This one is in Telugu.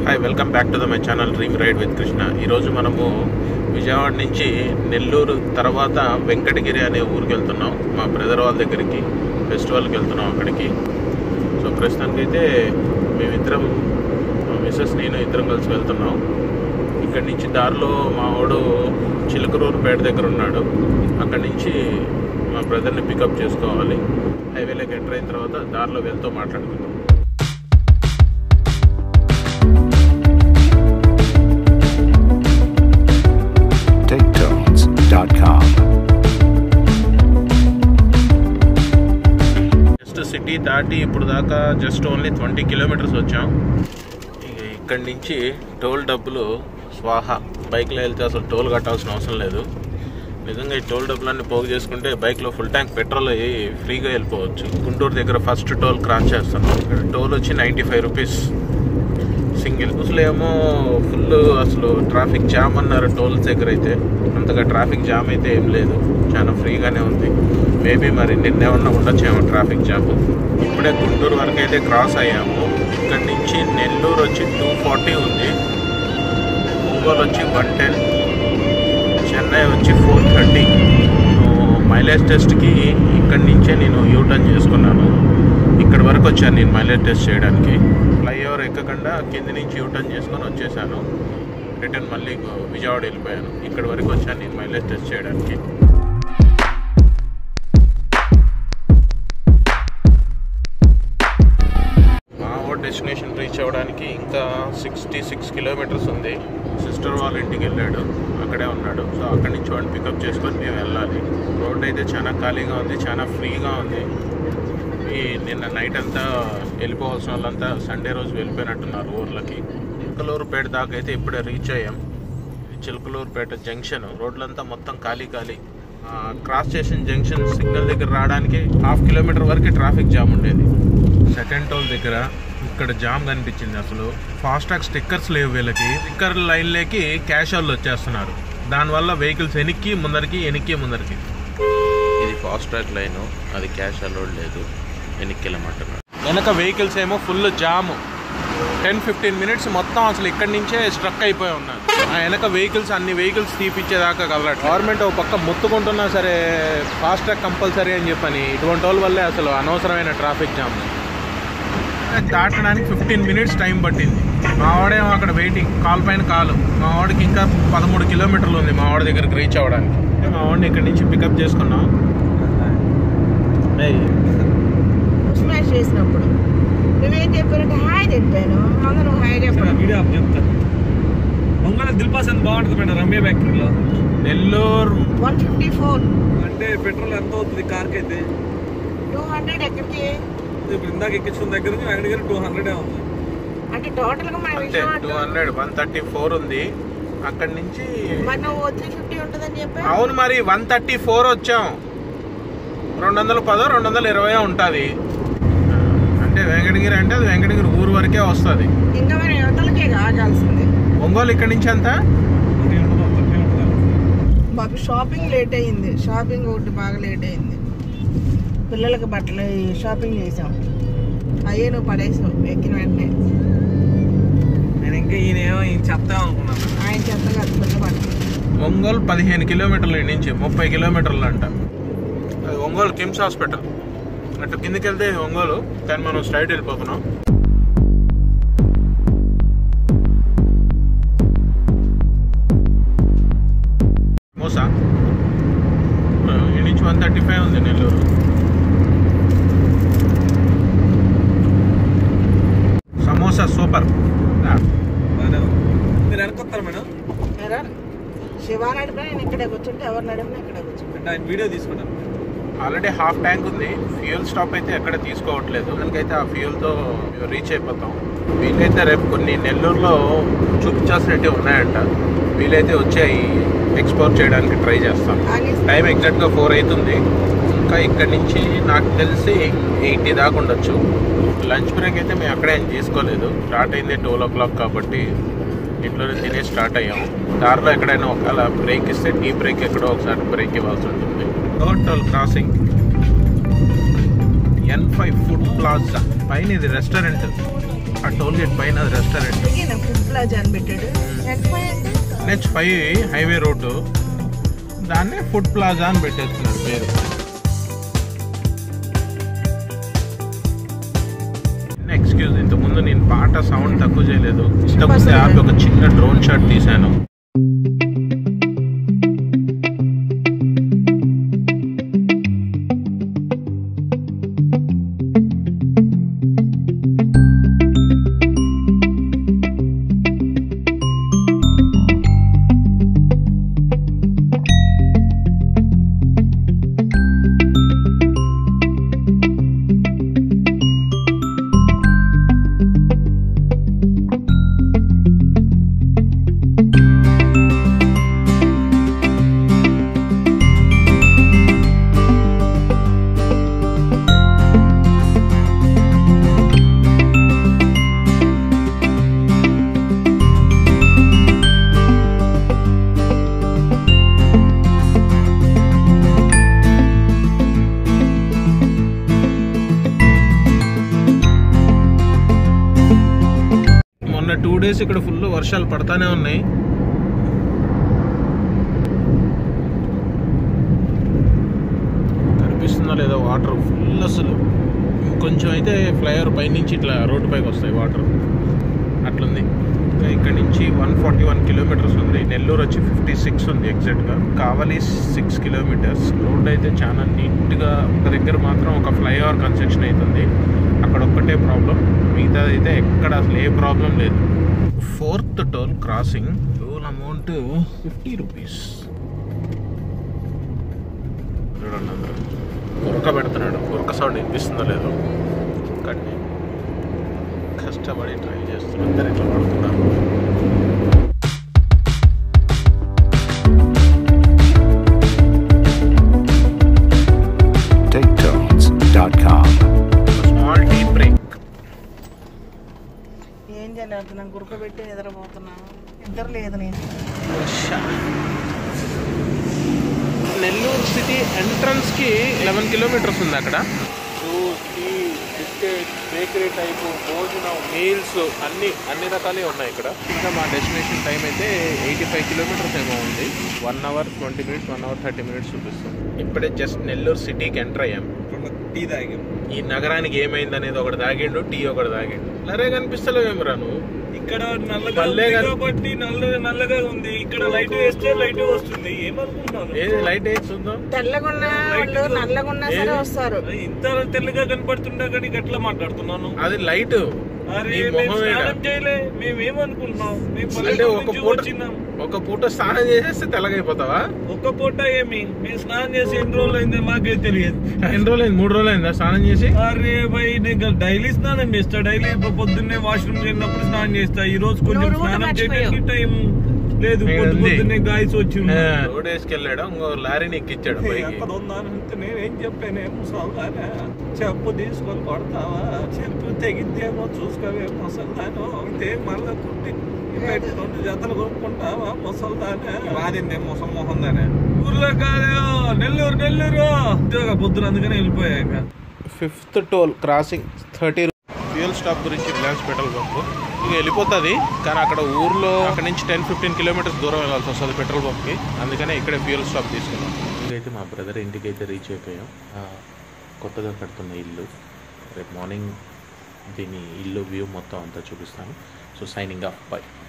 Hi welcome back to the my channel dream ride with Krishna ఈరోజు మనము విజయవాడ నుంచి నెల్లూరు తర్వాత వెంకటగిరి అనే ఊరికి వెళ్తున్నాం మా బ్రదర్ వాళ్ళ దగ్గరికి ఫెస్టివల్కి వెళ్తున్నాం అక్కడికి సో ప్రస్తుతానికి అయితే మేమిద్దరం మా మిస్సెస్ నేను ఇద్దరం కలిసి వెళ్తున్నాం ఇక్కడి నుంచి దారిలో మా వాడు చిలకరూరుపేట దగ్గర ఉన్నాడు అక్కడి నుంచి మా బ్రదర్ని పికప్ చేసుకోవాలి హైవేలోకి ఎంటర్ అయిన తర్వాత దారిలో వెళ్తూ మాట్లాడుకుందాం TakeTones.com. జస్ట్ సిటీ దాటి ఇప్పుడు దాకా జస్ట్ ఓన్లీ ట్వంటీ కిలోమీటర్స్ వచ్చాం ఇక ఇక్కడి నుంచి టోల్ డబ్బులు స్వాహా బైక్లో వెళ్తే అసలు టోల్ కట్టాల్సిన అవసరం లేదు నిజంగా ఈ టోల్ డబ్బులన్నీ పోగు చేసుకుంటే బైక్లో ఫుల్ ట్యాంక్ పెట్రోల్ అయ్యి ఫ్రీగా వెళ్ళిపోవచ్చు గుంటూరు దగ్గర ఫస్ట్ టోల్ క్రాస్ చేస్తాం ఇక్కడ టోల్ వచ్చి నైంటీ ఫైవ్ రూపీస్ సింగిల్ అసలు ఏమో ఫుల్ అసలు ట్రాఫిక్ జామ్ అన్నారు టోల్స్ దగ్గర అయితే అంతగా ట్రాఫిక్ జామ్ అయితే ఏం లేదు చాలా ఫ్రీగానే ఉంది మేబీ మరి నిన్నేమన్నా ఉండొచ్చేమో ట్రాఫిక్ జామ్ ఇప్పుడే గుంటూరు వరకు అయితే క్రాస్ అయ్యాము ఇక్కడ నుంచి నెల్లూరు వచ్చి టూ ఫార్టీ ఉంది ఒంగోలు వచ్చి వన్ టెన్ చెన్నై వచ్చి ఫోర్ థర్టీ మైలేజ్ టెస్ట్కి ఇక్కడి నుంచే నేను యూటర్న్ చేసుకున్నాను ఇక్కడ వరకు వచ్చాను నేను మైలేజ్ టెస్ట్ చేయడానికి ఫ్లైఓవర్ ఎక్కకుండా కింది నుంచి యూటర్న్ చేసుకొని వచ్చేసాను రిటర్న్ మళ్ళీ విజయవాడ వెళ్ళిపోయాను ఇక్కడ వరకు వచ్చాను నేను మైలేజ్ టెస్ట్ చేయడానికి మా ఊర్ డెస్టినేషన్ రీచ్ అవ్వడానికి ఇంకా సిక్స్టీ సిక్స్ కిలోమీటర్స్ ఉంది సిస్టర్ వాళ్ళ ఇంటికి వెళ్ళాడు అక్కడే ఉన్నాడు సో అక్కడి నుంచి వాడిని పికప్ చేసుకొని మేము వెళ్ళాలి రోడ్ అయితే చాలా ఖాళీగా ఉంది చాలా ఫ్రీగా ఉంది ఈ నిన్న నైట్ అంతా వెళ్ళిపోవాల్సిన వాళ్ళంతా సండే రోజు వెళ్ళిపోయినట్టున్నారు ఊర్లకి చిలకలూరుపేట దాకా అయితే ఇప్పుడే రీచ్ అయ్యాం ఇది చిలకలూరుపేట జంక్షన్ రోడ్లంతా మొత్తం ఖాళీ ఖాళీ ఆ, క్రాస్ చేసిన జంక్షన్ సిగ్నల్ దగ్గర రావడానికి హాఫ్ కిలోమీటర్ వరకు ట్రాఫిక్ జామ్ ఉండేది సెకండ్ టోల్ దగ్గర ఇక్కడ జామ్ కనిపించింది అసలు ఫాస్టాగ్ స్టిక్కర్స్ లేవు వీళ్ళకి స్టిక్కర్ లైన్లోకి క్యాష్ వాళ్ళు వచ్చేస్తున్నారు దానివల్ల వెహికల్స్ వెనక్కి ముందరికి వెనక్కి ముందరికి ఇది ఫాస్టాగ్ లైన్ అది క్యాష్ అలౌడ్ లేదు వెనక్కి వెళ్ళమంటున్నాడు వెనక వెహికల్స్ ఏమో full jam ten fifteen minutes మొత్తం అసలు ఇక్కడి నుంచే స్ట్రక్ అయిపోయి ఉన్నారు ఆ వెనక వెహికల్స్ అన్ని వెహికల్స్ తీపిచ్చేదాకా కలరట గవర్నమెంట్ ఒక పక్క మొత్తుకుంటున్నా సరే ఫాస్ట్ ట్రాక్ కంపల్సరీ అని చెప్పని ఇటువంటి వాళ్ళ వల్లే అసలు అనవసరమైన ట్రాఫిక్ జామ్ దాటడానికి ఫిఫ్టీన్ మినిట్స్ టైం పట్టింది మా వాడేమో అక్కడ వెయిటింగ్ కాల్ పైన కాలు మా వాడికి ఇంకా పదమూడు కిలోమీటర్లు ఉంది మా వాడి దగ్గరికి రీచ్ అవ్వడానికి మా వాడిని ఇక్కడి నుంచి పికప్ చేసుకున్నాం ఏయ్, స్మాష్ చేసినప్పుడు నువ్వేం చెప్పారంటే హాయ్ చెప్పాను అందరూ హాయ్ చెప్పడం వీడియో ఆప్ చెప్తా ఒంగోలు దిల్పాస్ అని బాగుంటుంది మేడం రమ్య ఫ్యాక్టరీలో నెల్లూరు వన్ ఫిఫ్టీ ఫోర్ అంటే పెట్రోల్ ఎంత అవుతుంది కార్కి అయితే టూ హండ్రెడ్ ఎక్కడికి ఇప్పుడు ఇందాక ఎక్కించిన దగ్గర నుంచి వెంకటగిరి టూ హండ్రెడ్ ఉంది అంటే టోటల్ గా మన అంతే టూ విజయవాడలో హండ్రెడ్ వన్ థర్టీ ఫోర్ ఉంది అక్కడి నుంచి మరి నువ్వు త్రీ ఫిఫ్టీ ఉంటుందని చెప్పా అవును మరి వన్ థర్టీ ఫోర్ వచ్చాం రెండు వందల పదో రెండు వందల ఇరవై ఉంటుంది అంటే వెంకటగిరి అంటే అది వెంకటగిరి ఊరు వరకే వస్తుంది ఇంకా మరి యువతలకే ఆగాల్సింది ఒంగోలు ఇక్కడి నుంచి ఎంత మాకు షాపింగ్ లేట్ అయింది షాపింగ్ ఒకటి బాగా లేట్ అయింది పిల్లలకి బట్టలు షాపింగ్ చేసాం అయ్యే నువ్వు పడేసావు ఎక్కిన వెంటనే నేను ఇంకా ఈయన ఏమో ఈయన చెప్తా అనుకున్నాను ఆయన చెత్త కాదు పిల్ల బట్టలు ఒంగోలు పదిహేను కిలోమీటర్ల ఈడ నుంచి ముప్పై కిలోమీటర్లు అంట అది ఒంగోలు కిమ్స్ హాస్పిటల్ అటు కిందకి వెళ్తే ఇది ఒంగోలు కానీ మనం స్ట్రైట్ వెళ్ళిపోతున్నాం మోసా ఈ నుంచి వన్ థర్టీ ఫైవ్ ఉంది నెల్లూరు సమోసా సూపర్ బాగానే ఉంది మీరు వెనకొస్తారా మేడం ఎరా శివాని అడిపినా నేను ఇక్కడే కూర్చుంటే ఎవరిని అడిపినా ఇక్కడే కూర్చుంటా అంటే ఆయన వీడియో తీసుకుంటాను ఆల్రెడీ హాఫ్ ట్యాంక్ ఉంది ఫ్యూయల్ స్టాప్ అయితే ఎక్కడ తీసుకోవట్లేదు దానికైతే ఆ ఫ్యూయల్తో రీచ్ అయిపోతాం వీలైతే రేపు కొన్ని నెల్లూరులో చూపించాల్సినవి ఉన్నాయంట వీలైతే వచ్చాయి ఎక్స్పోర్ట్ చేయడానికి ట్రై చేస్తాం టైం ఎగ్జాక్ట్గా ఫోర్ అవుతుంది ఇంకా ఇక్కడి నుంచి నాకు తెలిసి ఎయిటీ దాకా ఉండొచ్చు లంచ్ బ్రేక్ అయితే మేము అక్కడే ఏం చేసుకోలేదు స్టార్ట్ అయింది ట్వెల్వ్ ఓ క్లాక్ కాబట్టి ఇంట్లోనే తినేసి స్టార్ట్ అయ్యాము దారిలో ఎక్కడైనా ఒకవేళ బ్రేక్ ఇస్తే టీ బ్రేక్ ఎక్కడో ఒకసారి బ్రేక్ ఇవ్వాల్సి ఉంటుంది total crossing N five food plaza పైన ఇది రెస్టారెంట్ ఆ టోల్ గేట్ పైన అది రెస్టారెంట్ అందుకే ఫుడ్ ప్లాజా అని పెట్టాడు ఎంత పోయి అంటే నెక్స్ట్ ఫైవ్ హైవే రోడ్డు దాన్ని ఫుడ్ ప్లాజా అని పెట్టేస్తున్నాడు పేరు ఎక్స్క్యూజ్ ఇంతకుముందు నేను పాట సౌండ్ తక్కువ చేయలేదు ఇంతకుముందు ఆపి ఒక చిన్న డ్రోన్ షాట్ తీశాను మొన్న టూ డేస్ ఇక్కడ ఫుల్ వర్షాలు పడతానే ఉన్నాయి కనిపిస్తుందా లేదా వాటర్ ఫుల్ అసలు కొంచెం అయితే ఫ్లైఓవర్ పైనుంచి ఇట్లా రోడ్డు పైకి వస్తాయి వాటర్ అట్లుంది ఇంకా ఇక్కడ నుంచి వన్ ఫార్టీ వన్ కిలోమీటర్స్ ఉంది నెల్లూరు వచ్చి ఫిఫ్టీ సిక్స్ ఉంది ఎగ్జాక్ట్గా కావలి సిక్స్ కిలోమీటర్స్ రోడ్ అయితే చాలా నీట్గా ఒక దగ్గర మాత్రం ఒక ఫ్లైఓవర్ కన్స్ట్రక్షన్ అవుతుంది అక్కడ ఒక్కటే ప్రాబ్లం మిగతా అయితే ఎక్కడ అసలు ఏ ప్రాబ్లం లేదు fourth toll crossing toll amount fifty rupees చూడండి అందరూ ఉరక పెడుతున్నాడు ఉరక సౌండ్ వినిపిస్తుందో లేదో కానీ కష్టపడి ట్రై చేస్తున్నారు అందరు ఇట్లా పడుతున్నారు TakeTones.com. స్మాల్ టీ బ్రేక్ ఏం చేయలేకపోతున్నాను గురకబెట్టి నిద్రపోతున్నాను నిద్ర లేదు నేను నెల్లూరు సిటీ ఎంట్రన్స్ కి లెవెన్ కిలోమీటర్స్ ఉంది అక్కడ juice tea biscuit bakery type భోజనం మీల్స్ అన్ని అన్ని రకాలే ఉన్నాయి ఇక్కడ ఇంకా మా డెస్టినేషన్ టైం అయితే ఎయిటీ ఫైవ్ కిలోమీటర్స్ ఏమో ఉంది one hour twenty minutes one hour thirty minutes చూపిస్తుంది ఇప్పుడే జస్ట్ నెల్లూరు సిటీకి ఎంటర్ అయ్యాం టీ తాగాం ఈ నగరానికి ఏమైంది అనేది ఒకటి తాగిండు టీ ఒకటి తాగిండు లరే కనిపిస్తలేవేమరా నువ్వు ఇక్కడ నల్లగా పల్లె ఉంది గాని- కాబట్టి నల్ల నల్లగా ఉంది ఇక్కడ లైట్ వేస్తే లైట్ వస్తుంది ఏమనుకుంటున్నారు ఏది లైట్ వేసి చూద్దాం తెల్లగున్నా వాళ్ళు నల్లగున్నా సరే వస్తారు ఇంత తెల్లగా కనపడుతుండా కానీ గట్లా మాట్లాడుతున్నాను అది లైట్ అరే నీ మేము మొహం ఈడ. స్నానం చేయలే మేము ఏమనుకుంటున్నాం మేము అంటే పల్లెటూరు ఒక నుంచి పూట వచ్చినాం ఒక పూట స్నానం చేసేస్తే తెల్లగైపోతావా ఒక్క పూట ఏమి మేము స్నానం చేసి ఎన్ని రోజులు అయిందో మాకే తెలియదు ఎన్ని రోజులు అయింది మూడు రోజులు అయిందా స్నానం చేసి అరే భయ్ నేను డైలీ స్నానం చేస్తా డైలీ పొద్దున్నే వాష్రూమ్ వెళ్ళినప్పుడు స్నానం చేస్తా ఈ రోజు కొంచెం నువ్వు రూట్ స్నానం చేయడానికి మర్చిపోయావు. టైం లేదు నేను పొద్దు ఉంది. పొద్దున్నే గాయస్ వచ్చి ఆ, ఉన్నారు. రోడ్ వేసుకెళ్ళాడు ఇంకో లారీని ఎక్కిచ్చాడు పైకి అక్కడ ఉన్నానంటే నేనేం చెప్పానే ముసల్దానా చెప్పు తీసుకొని కొడతావా చెప్పు తెగిద్దేమో చూసుకోవే ముసల్దాను అయితే మళ్ళా కుట్టి పెట్టి రెండు జతలు కొనుక్కుంటావా ముసల్దానా వాదిందే ముసమ్మోహం దానే ఊర్లో కాదు నెల్లూరు నెల్లూరు ఉద్యోగ పొద్దున అందుకనే వెళ్ళిపోయాక fifth toll crossing thirty fuel stop గురించి రిలయన్స్ పెట్రోల్ బంక్ ఇక వెళ్ళిపోతుంది కానీ అక్కడ ఊర్లో అక్కడ నుంచి టెన్ ఫిఫ్టీన్ కిలోమీటర్స్ దూరం వెళ్ళాల్సి వస్తుంది పెట్రోల్ బంక్కి అందుకనే ఇక్కడే ఫ్యూయల్ స్టాప్ తీసుకున్నాం ఇంకైతే మా బ్రదర్ ఇంటికి అయితే రీచ్ అయిపోయాం ఆ, కొత్తగా కడుతున్న ఇల్లు రేపు మార్నింగ్ దీని ఇల్లు వ్యూ మొత్తం అంతా చూపిస్తాను సో సైనింగ్ ఆఫ్ బై